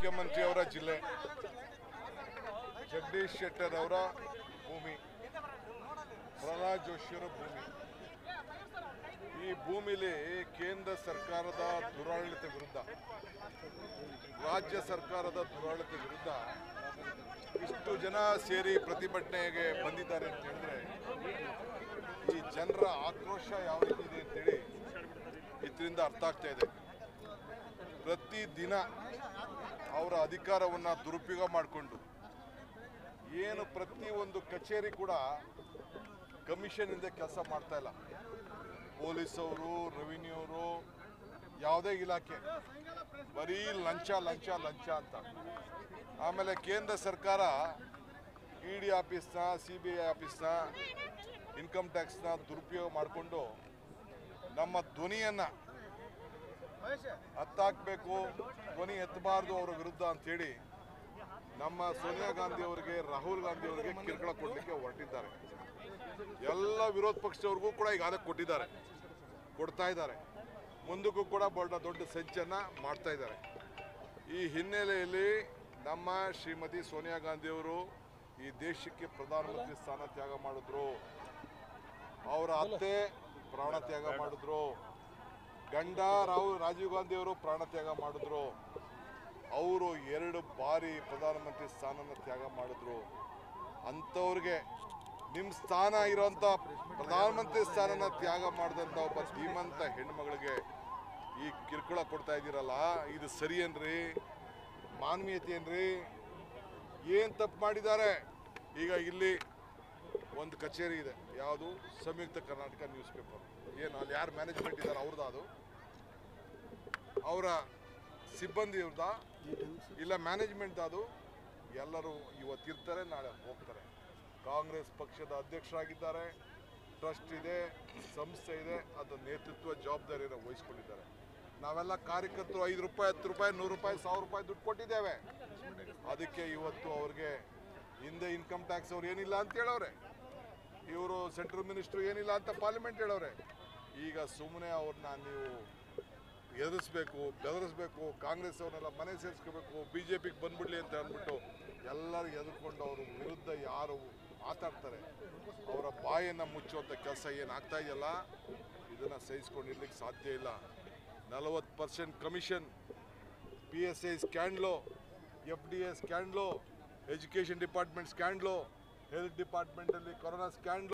ಮುಖ್ಯಮಂತ್ರಿಯವರ ಜಿಲ್ಲೆ ಜಗದೀಶ್ ಶೆಟ್ಟರ್ ಅವರ ಭೂಮಿ ಪ್ರಹ್ಲಾದ್ ಜೋಶಿಯವರ ಭೂಮಿ ಈ ಭೂಮಿಲಿ ಕೇಂದ್ರ ಸರ್ಕಾರದ ದುರಾಡಳಿತ ವಿರುದ್ಧ ರಾಜ್ಯ ಸರ್ಕಾರದ ದುರಾಡಳಿತ ವಿರುದ್ಧ ಇಷ್ಟು ಜನ ಸೇರಿ ಪ್ರತಿಭಟನೆಗೆ ಬಂದಿದ್ದಾರೆ ಅಂತ ಹೇಳಿದ್ರೆ ಈ ಜನರ ಆಕ್ರೋಶ ಯಾವ ರೀತಿ ಇದೆ ಅಂತೇಳಿ ಇದರಿಂದ ಅರ್ಥ ಆಗ್ತಾ ಇದೆ ಪ್ರತಿ ದಿನ ಅವರ ಅಧಿಕಾರವನ್ನು ದುರುಪಯೋಗ ಮಾಡಿಕೊಂಡು ಏನು ಪ್ರತಿ ಒಂದು ಕಚೇರಿ ಕೂಡ ಕಮಿಷನ್ ಇಂದ ಕೆಲಸ ಮಾಡ್ತಾ ಇಲ್ಲ ಪೊಲೀಸ್ ಅವರು ರೆವಿನ್ಯೂ ಅವರು ಯಾವುದೇ ಇಲಾಖೆ ಬರೀ ಲಂಚ ಲಂಚ ಲಂಚ ಅಂತ ಆಮೇಲೆ ಕೇಂದ್ರ ಸರ್ಕಾರ ಇ ಡಿ ಆಫೀಸ್ನ ಸಿ ಬಿ ಐ ಆಫೀಸ್ನ ಇನ್ಕಮ್ ಟ್ಯಾಕ್ಸ್ನ ದುರುಪಯೋಗ ಮಾಡಿಕೊಂಡು ನಮ್ಮ ಧ್ವನಿಯನ್ನು ಹತ್ತಾಕ್ಬೇಕು ಧ್ವನಿ ಎತ್ತಬಾರ್ದು ಅವರ ವಿರುದ್ಧ ಅಂತೇಳಿ ನಮ್ಮ ಸೋನಿಯಾ ಗಾಂಧಿ ಅವರಿಗೆ ರಾಹುಲ್ ಗಾಂಧಿ ಅವರಿಗೆ ಕಿರುಕುಳ ಕೊಡಲಿಕ್ಕೆ ಹೊರಟಿದ್ದಾರೆ ಎಲ್ಲ ವಿರೋಧ ಪಕ್ಷದವ್ರಿಗೂ ಕೂಡ ಈಗ ಅದಕ್ಕೆ ಕೊಟ್ಟಿದ್ದಾರೆ ಕೊಡ್ತಾ ಇದ್ದಾರೆ ಮುಂದಕ್ಕೂ ಕೂಡ ಬಹಳ ದೊಡ್ಡ ಸಂಚನ್ನ ಮಾಡ್ತಾ ಇದ್ದಾರೆ ಈ ಹಿನ್ನೆಲೆಯಲ್ಲಿ ನಮ್ಮ ಶ್ರೀಮತಿ ಸೋನಿಯಾ ಗಾಂಧಿ ಅವರು ಈ ದೇಶಕ್ಕೆ ಪ್ರಧಾನಮಂತ್ರಿ ಸ್ಥಾನ ತ್ಯಾಗ ಮಾಡಿದ್ರು ಅವರ ಅತ್ತೆ ಪ್ರಾಣ ತ್ಯಾಗ ಮಾಡಿದ್ರು ಗಂಡ ರಾಹುಲ್ ರಾಜೀವ್ ಗಾಂಧಿ ಅವರು ಪ್ರಾಣ ತ್ಯಾಗ ಮಾಡಿದ್ರು ಅವರು ಎರಡು ಬಾರಿ ಪ್ರಧಾನಮಂತ್ರಿ ಸ್ಥಾನನ ತ್ಯಾಗ ಮಾಡಿದ್ರು ಅಂಥವ್ರಿಗೆ ನಿಮ್ಮ ಸ್ಥಾನ ಇರೋಂಥ ಪ್ರಧಾನಮಂತ್ರಿ ಸ್ಥಾನನ ತ್ಯಾಗ ಮಾಡಿದಂಥ ಒಬ್ಬ ಧೀಮಂತ ಹೆಣ್ಮಗಳಿಗೆ ಈ ಕಿರುಕುಳ ಕೊಡ್ತಾ ಇದ್ದೀರಲ್ಲ ಇದು ಸರಿ ಏನ್ರಿ ಮಾನವೀಯತೆ ಏನ್ರಿ ಏನು ತಪ್ಪು ಮಾಡಿದ್ದಾರೆ ಈಗ ಇಲ್ಲಿ ಒಂದು ಕಚೇರಿ ಇದೆ ಯಾವುದು ಸಂಯುಕ್ತ ಕರ್ನಾಟಕ ನ್ಯೂಸ್ ಪೇಪರ್ ಏನು ಅಲ್ಲಿ ಯಾರು ಮ್ಯಾನೇಜ್ಮೆಂಟ್ ಇದ್ದಾರೆ ಅವ್ರದ್ದು ಅದು ಅವರ ಸಿಬ್ಬಂದಿ ಅವ್ರದ ಇಲ್ಲ ಮ್ಯಾನೇಜ್ಮೆಂಟ್ ಅದು ಎಲ್ಲರೂ ಇವತ್ತಿರ್ತಾರೆ ನಾಳೆ ಹೋಗ್ತಾರೆ ಕಾಂಗ್ರೆಸ್ ಪಕ್ಷದ ಅಧ್ಯಕ್ಷರಾಗಿದ್ದಾರೆ ಟ್ರಸ್ಟ್ ಇದೆ ಸಂಸ್ಥೆ ಇದೆ ಅದರ ನೇತೃತ್ವ ಜವಾಬ್ದಾರಿಯನ್ನು ವಹಿಸ್ಕೊಂಡಿದ್ದಾರೆ ನಾವೆಲ್ಲ ಕಾರ್ಯಕರ್ತರು ಐದು ರೂಪಾಯಿ ಹತ್ತು ರೂಪಾಯಿ ನೂರು ರೂಪಾಯಿ ಸಾವಿರ ರೂಪಾಯಿ ದುಡ್ಡು ಕೊಟ್ಟಿದ್ದೇವೆ ಅದಕ್ಕೆ ಇವತ್ತು ಅವ್ರಿಗೆ ಹಿಂದೆ ಇನ್ಕಮ್ ಟ್ಯಾಕ್ಸ್ ಅವ್ರು ಏನಿಲ್ಲ ಅಂತ ಹೇಳವ್ರೆ ಇವರು ಸೆಂಟ್ರಲ್ ಮಿನಿಸ್ಟ್ರು ಏನಿಲ್ಲ ಅಂತ ಪಾರ್ಲಿಮೆಂಟ್ ಹೇಳವ್ರೆ ಈಗ ಸುಮ್ಮನೆ ಅವ್ರನ್ನ ನೀವು ಎದುರಿಸ್ಬೇಕು ಬೆದರಿಸ್ಬೇಕು ಕಾಂಗ್ರೆಸ್ ಅವ್ರನ್ನೆಲ್ಲ ಮನೆ ಸೇರಿಸ್ಕೋಬೇಕು ಬಿ ಜೆ ಪಿಗೆ ಬಂದ್ಬಿಡ್ಲಿ ಅಂತ ಅಂದ್ಬಿಟ್ಟು ಎಲ್ಲರೂ ಎದುರ್ಕೊಂಡು ಅವ್ರ ವಿರುದ್ಧ ಯಾರು ಮಾತಾಡ್ತಾರೆ ಅವರ ಬಾಯನ್ನು ಮುಚ್ಚುವಂಥ ಕೆಲಸ ಏನು ಆಗ್ತಾ ಇದೆಯಲ್ಲ ಇದನ್ನು ಸಹಿಸ್ಕೊಂಡಿರ್ಲಿಕ್ಕೆ ಸಾಧ್ಯ ಇಲ್ಲ ನಲವತ್ತು percent commission P S I scandal F D A scandal education department scandal health ಡಿಪಾರ್ಟ್ಮೆಂಟಲ್ಲಿ ಕೊರೋನಾ ಸ್ಕ್ಯಾಂಡ್ಲು